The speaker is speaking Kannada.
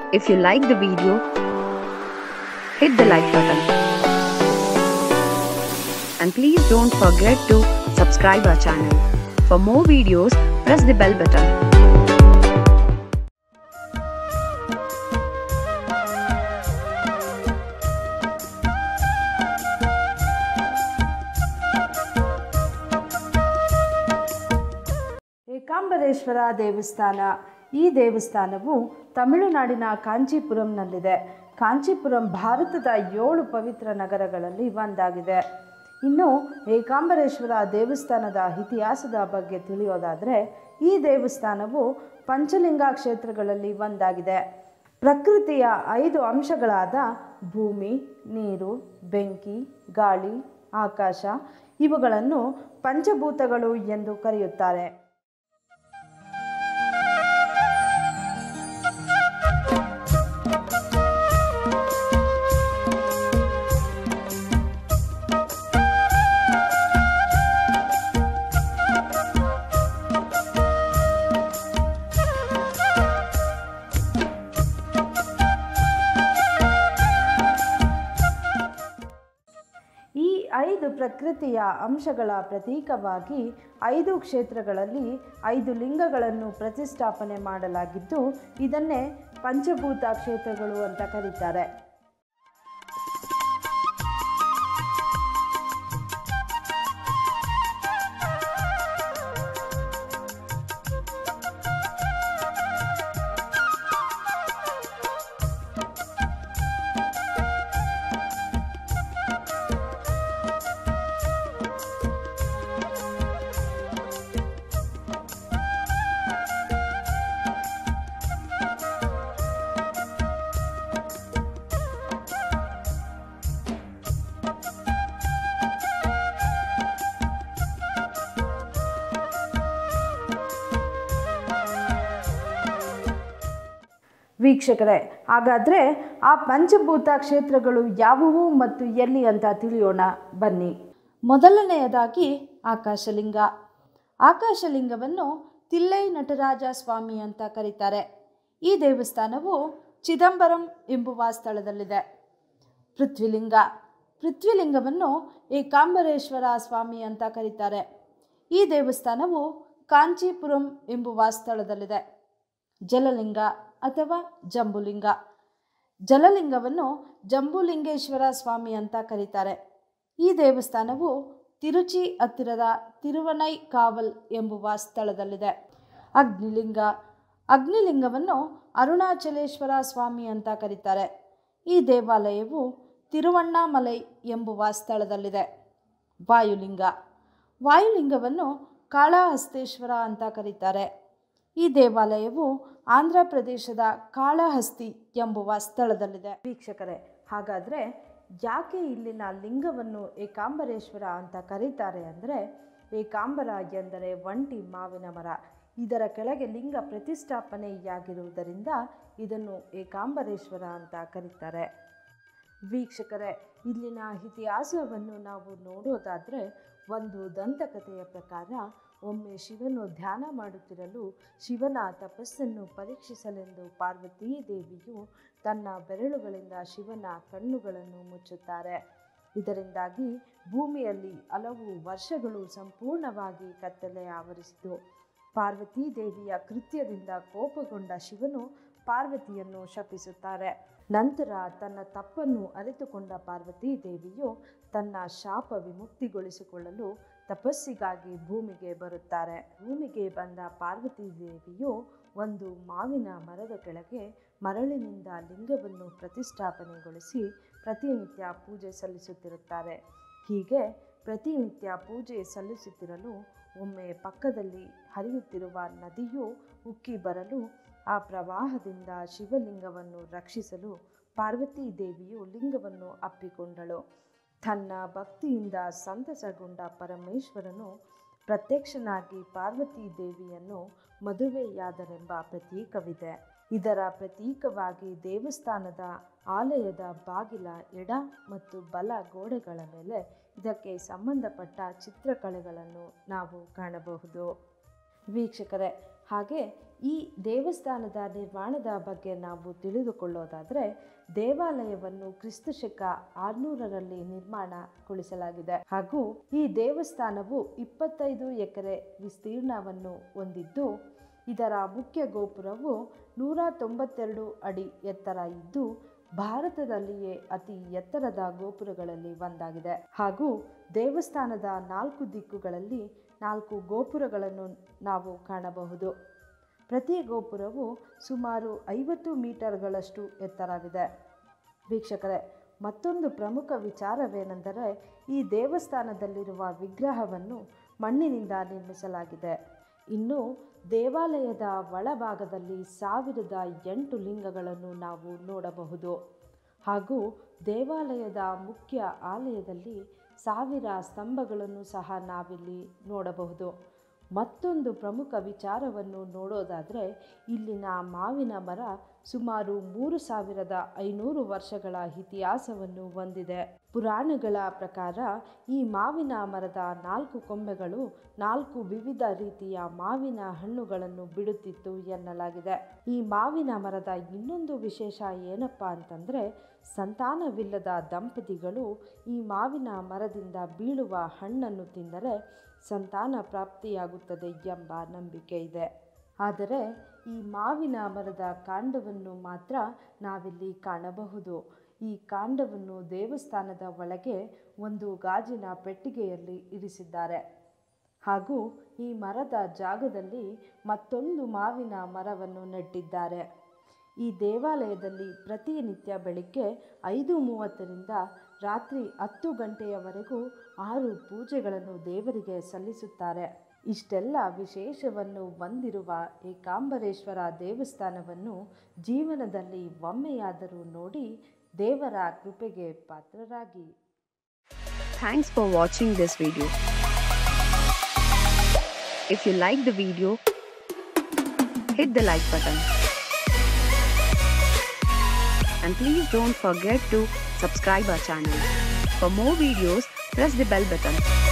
If you like the video, hit the like button. And please don't forget to subscribe our channel. For more videos, press the bell button. ಏಕಾಂಬರೇಶ್ವರ ದೇವಸ್ಥಾನ ಈ ದೇವಸ್ಥಾನವು ತಮಿಳುನಾಡಿನ ಕಾಂಚೀಪುರಂನಲ್ಲಿದೆ ಕಾಂಚೀಪುರಂ ಭಾರತದ ಏಳು ಪವಿತ್ರ ನಗರಗಳಲ್ಲಿ ಒಂದಾಗಿದೆ ಇನ್ನು ಏಕಾಂಬರೇಶ್ವರ ದೇವಸ್ಥಾನದ ಇತಿಹಾಸದ ಬಗ್ಗೆ ತಿಳಿಯೋದಾದರೆ ಈ ದೇವಸ್ಥಾನವು ಪಂಚಲಿಂಗ ಕ್ಷೇತ್ರಗಳಲ್ಲಿ ಒಂದಾಗಿದೆ ಪ್ರಕೃತಿಯ ಐದು ಅಂಶಗಳಾದ ಭೂಮಿ ನೀರು ಬೆಂಕಿ ಗಾಳಿ ಆಕಾಶ ಇವುಗಳನ್ನು ಪಂಚಭೂತಗಳು ಎಂದು ಕರೆಯುತ್ತಾರೆ ಈ ಐದು ಪ್ರಕೃತಿಯ ಅಂಶಗಳ ಪ್ರತೀಕವಾಗಿ ಐದು ಕ್ಷೇತ್ರಗಳಲ್ಲಿ ಐದು ಲಿಂಗಗಳನ್ನು ಪ್ರತಿಷ್ಠಾಪನೆ ಮಾಡಲಾಗಿದ್ದು ಇದನ್ನೇ ಪಂಚಭೂತ ಕ್ಷೇತ್ರಗಳು ಅಂತ ಕರೀತಾರೆ ವೀಕ್ಷಕರೇ ಹಾಗಾದರೆ ಆ ಪಂಚಭೂತ ಕ್ಷೇತ್ರಗಳು ಯಾವುವು ಮತ್ತು ಎಲ್ಲಿ ಅಂತ ತಿಳಿಯೋಣ ಬನ್ನಿ ಮೊದಲನೆಯದಾಗಿ ಆಕಾಶಲಿಂಗ ಆಕಾಶಲಿಂಗವನ್ನು ತಿಲ್ಲೈ ನಟರಾಜ ಸ್ವಾಮಿ ಅಂತ ಕರೀತಾರೆ ಈ ದೇವಸ್ಥಾನವು ಚಿದಂಬರಂ ಎಂಬುವ ಸ್ಥಳದಲ್ಲಿದೆ ಪೃಥ್ವಿಲಿಂಗ ಪೃಥ್ವಿಲಿಂಗವನ್ನು ಏಕಾಂಬರೇಶ್ವರ ಸ್ವಾಮಿ ಅಂತ ಕರೀತಾರೆ ಈ ದೇವಸ್ಥಾನವು ಕಾಂಚೀಪುರಂ ಎಂಬುವ ಸ್ಥಳದಲ್ಲಿದೆ ಜಲಲಿಂಗ ಅಥವಾ ಜಂಬುಲಿಂಗ ಜಲಲಿಂಗವನ್ನು ಜಂಬುಲಿಂಗೇಶ್ವರ ಸ್ವಾಮಿ ಅಂತ ಕರೀತಾರೆ ಈ ದೇವಸ್ಥಾನವು ತಿರುಚಿ ಹತ್ತಿರದ ತಿರುವನೈ ಕಾವಲ್ ಎಂಬುವ ಸ್ಥಳದಲ್ಲಿದೆ ಅಗ್ನಿಲಿಂಗ ಅಗ್ನಿಲಿಂಗವನ್ನು ಅರುಣಾಚಲೇಶ್ವರ ಸ್ವಾಮಿ ಅಂತ ಕರೀತಾರೆ ಈ ದೇವಾಲಯವು ತಿರುವಣ್ಣಾಮಲೈ ಎಂಬುವ ಸ್ಥಳದಲ್ಲಿದೆ ವಾಯುಲಿಂಗ ವಾಯುಲಿಂಗವನ್ನು ಕಾಳಹಸ್ತೇಶ್ವರ ಅಂತ ಕರೀತಾರೆ ಈ ದೇವಾಲಯವು ಆಂಧ್ರ ಪ್ರದೇಶದ ಕಾಳಹಸ್ತಿ ಎಂಬುವ ಸ್ಥಳದಲ್ಲಿದೆ ವೀಕ್ಷಕರೇ ಹಾಗಾದರೆ ಯಾಕೆ ಇಲ್ಲಿನ ಲಿಂಗವನ್ನು ಏಕಾಂಬರೇಶ್ವರ ಅಂತ ಕರೀತಾರೆ ಅಂದರೆ ಏಕಾಂಬರ ಎಂದರೆ ಒಂಟಿ ಮಾವಿನ ಮರ ಇದರ ಕೆಳಗೆ ಲಿಂಗ ಪ್ರತಿಷ್ಠಾಪನೆಯಾಗಿರುವುದರಿಂದ ಇದನ್ನು ಏಕಾಂಬರೇಶ್ವರ ಅಂತ ಕರೀತಾರೆ ವೀಕ್ಷಕರೇ ಇಲ್ಲಿನ ಇತಿಹಾಸವನ್ನು ನಾವು ನೋಡೋದಾದರೆ ಒಂದು ದಂತಕಥೆಯ ಪ್ರಕಾರ ಒಮ್ಮೆ ಶಿವನು ಧ್ಯಾನ ಮಾಡುತ್ತಿರಲು ಶಿವನ ತಪಸ್ಸನ್ನು ಪರೀಕ್ಷಿಸಲೆಂದು ಪಾರ್ವತೀ ದೇವಿಯು ತನ್ನ ಬೆರಳುಗಳಿಂದ ಶಿವನ ಕಣ್ಣುಗಳನ್ನು ಮುಚ್ಚುತ್ತಾರೆ ಇದರಿಂದಾಗಿ ಭೂಮಿಯಲ್ಲಿ ಹಲವು ವರ್ಷಗಳು ಸಂಪೂರ್ಣವಾಗಿ ಕತ್ತಲೆ ಆವರಿಸಿತು ಪಾರ್ವತೀ ದೇವಿಯ ಕೃತ್ಯದಿಂದ ಕೋಪಗೊಂಡ ಶಿವನು ಪಾರ್ವತಿಯನ್ನು ಶಪಿಸುತ್ತಾರೆ ನಂತರ ತನ್ನ ತಪ್ಪನ್ನು ಅರಿತುಕೊಂಡ ಪಾರ್ವತೀ ದೇವಿಯು ತನ್ನ ಶಾಪ ವಿಮುಕ್ತಿಗೊಳಿಸಿಕೊಳ್ಳಲು ತಪಸ್ಸಿಗಾಗಿ ಭೂಮಿಗೆ ಬರುತ್ತಾರೆ ಭೂಮಿಗೆ ಬಂದ ಪಾರ್ವತೀ ದೇವಿಯು ಒಂದು ಮಾವಿನ ಮರದ ಕೆಳಗೆ ಮರಳಿನಿಂದ ಲಿಂಗವನ್ನು ಪ್ರತಿಷ್ಠಾಪನೆಗೊಳಿಸಿ ಪ್ರತಿನಿತ್ಯ ಪೂಜೆ ಸಲ್ಲಿಸುತ್ತಿರುತ್ತಾರೆ ಹೀಗೆ ಪ್ರತಿನಿತ್ಯ ಪೂಜೆ ಸಲ್ಲಿಸುತ್ತಿರಲು ಒಮ್ಮೆ ಪಕ್ಕದಲ್ಲಿ ಹರಿಯುತ್ತಿರುವ ನದಿಯು ಉಕ್ಕಿ ಬರಲು ಆ ಪ್ರವಾಹದಿಂದ ಶಿವಲಿಂಗವನ್ನು ರಕ್ಷಿಸಲು ಪಾರ್ವತೀ ದೇವಿಯು ಲಿಂಗವನ್ನು ಅಪ್ಪಿಕೊಂಡಳು ತನ್ನ ಭಕ್ತಿಯಿಂದ ಸಂತಸಗೊಂಡ ಪರಮೇಶ್ವರನು ಪ್ರತ್ಯಕ್ಷನಾಗಿ ಪಾರ್ವತೀ ದೇವಿಯನ್ನು ಮದುವೆಯಾದರೆಂಬ ಪ್ರತೀಕವಿದೆ ಇದರ ಪ್ರತೀಕವಾಗಿ ದೇವಸ್ಥಾನದ ಆಲಯದ ಬಾಗಿಲ ಎಡ ಮತ್ತು ಬಲ ಗೋಡೆಗಳ ಮೇಲೆ ಇದಕ್ಕೆ ಸಂಬಂಧಪಟ್ಟ ಚಿತ್ರಕಲೆಗಳನ್ನು ನಾವು ಕಾಣಬಹುದು ವೀಕ್ಷಕರೇ ಹಾಗೆ ಈ ದೇವಸ್ಥಾನದ ನಿರ್ಮಾಣದ ಬಗ್ಗೆ ನಾವು ತಿಳಿದುಕೊಳ್ಳೋದಾದರೆ ದೇವಾಲಯವನ್ನು ಕ್ರಿಸ್ತ ಶಕ ಆರುನೂರರಲ್ಲಿ ನಿರ್ಮಾಣಗೊಳಿಸಲಾಗಿದೆ ಹಾಗೂ ಈ ದೇವಸ್ಥಾನವು ಇಪ್ಪತ್ತೈದು ಎಕರೆ ವಿಸ್ತೀರ್ಣವನ್ನು ಹೊಂದಿದ್ದು ಇದರ ಮುಖ್ಯ ಗೋಪುರವು ನೂರ ತೊಂಬತ್ತೆರಡು ಅಡಿ ಎತ್ತರ ಇದ್ದು ಭಾರತದಲ್ಲಿಯೇ ಅತಿ ಎತ್ತರದ ಗೋಪುರಗಳಲ್ಲಿ ಒಂದಾಗಿದೆ ಹಾಗೂ ದೇವಸ್ಥಾನದ ನಾಲ್ಕು ದಿಕ್ಕುಗಳಲ್ಲಿ ನಾಲ್ಕು ಗೋಪುರಗಳನ್ನು ನಾವು ಕಾಣಬಹುದು ಪ್ರತಿ ಗೋಪುರವು ಸುಮಾರು ಐವತ್ತು ಮೀಟರ್ಗಳಷ್ಟು ಎತ್ತರವಿದೆ ವೀಕ್ಷಕರೇ ಮತ್ತೊಂದು ಪ್ರಮುಖ ವಿಚಾರವೇನೆಂದರೆ ಈ ದೇವಸ್ಥಾನದಲ್ಲಿರುವ ವಿಗ್ರಹವನ್ನು ಮಣ್ಣಿನಿಂದ ನಿರ್ಮಿಸಲಾಗಿದೆ ಇನ್ನು ದೇವಾಲಯದ ಒಳಭಾಗದಲ್ಲಿ ಸಾವಿರದ ಎಂಟು ಲಿಂಗಗಳನ್ನು ನಾವು ನೋಡಬಹುದು ಹಾಗೂ ದೇವಾಲಯದ ಮುಖ್ಯ ಆಲಯದಲ್ಲಿ ಸಾವಿರ ಸ್ತಂಭಗಳನ್ನು ಸಹ ನಾವಿಲ್ಲಿ ನೋಡಬಹುದು ಮತ್ತೊಂದು ಪ್ರಮುಖ ವಿಚಾರವನ್ನು ನೋಡೋದಾದರೆ ಇಲ್ಲಿನ ಮಾವಿನ ಮರ ಸುಮಾರು ಮೂರು ಸಾವಿರದ ಐನೂರು ವರ್ಷಗಳ ಇತಿಹಾಸವನ್ನು ಹೊಂದಿದೆ ಪುರಾಣಗಳ ಪ್ರಕಾರ ಈ ಮಾವಿನ ಮರದ ನಾಲ್ಕು ಕೊಂಬೆಗಳು ನಾಲ್ಕು ವಿವಿಧ ರೀತಿಯ ಮಾವಿನ ಹಣ್ಣುಗಳನ್ನು ಬಿಡುತ್ತಿತ್ತು ಎನ್ನಲಾಗಿದೆ ಈ ಮಾವಿನ ಮರದ ಇನ್ನೊಂದು ವಿಶೇಷ ಏನಪ್ಪ ಅಂತಂದರೆ ಸಂತಾನವಿಲ್ಲದ ದಂಪತಿಗಳು ಈ ಮಾವಿನ ಮರದಿಂದ ಬೀಳುವ ಹಣ್ಣನ್ನು ತಿಂದರೆ ಸಂತಾನ ಪ್ರಾಪ್ತಿಯಾಗುತ್ತದೆ ಎಂಬ ನಂಬಿಕೆ ಇದೆ ಆದರೆ ಈ ಮಾವಿನ ಮರದ ಕಾಂಡವನ್ನು ಮಾತ್ರ ನಾವಿಲ್ಲಿ ಕಾಣಬಹುದು ಈ ಕಾಂಡವನ್ನು ದೇವಸ್ಥಾನದ ಒಳಗೆ ಒಂದು ಗಾಜಿನ ಪೆಟ್ಟಿಗೆಯಲ್ಲಿ ಇರಿಸಿದ್ದಾರೆ ಹಾಗೂ ಈ ಮರದ ಜಾಗದಲ್ಲಿ ಮತ್ತೊಂದು ಮಾವಿನ ಮರವನ್ನು ನೆಟ್ಟಿದ್ದಾರೆ ಈ ದೇವಾಲಯದಲ್ಲಿ ಪ್ರತಿನಿತ್ಯ ಬೆಳಿಗ್ಗೆ ಐದು ಮೂವತ್ತರಿಂದ ರಾತ್ರಿ ಹತ್ತು ಗಂಟೆಯವರೆಗೂ ಆರು ಪೂಜೆಗಳನ್ನು ದೇವರಿಗೆ ಸಲ್ಲಿಸುತ್ತಾರೆ ಇಷ್ಟೆಲ್ಲ ವಿಶೇಷವನ್ನು ಹೊಂದಿರುವ ಏಕಾಂಬರೇಶ್ವರ ದೇವಸ್ಥಾನವನ್ನು ಜೀವನದಲ್ಲಿ ಒಮ್ಮೆಯಾದರೂ ನೋಡಿ ದೇವರ ಕೃಪೆಗೆ ಪಾತ್ರರಾಗಿ Thanks for watching this video. If you like the video, hit the like button. And please don't forget to subscribe our channel. For more videos, press the bell button.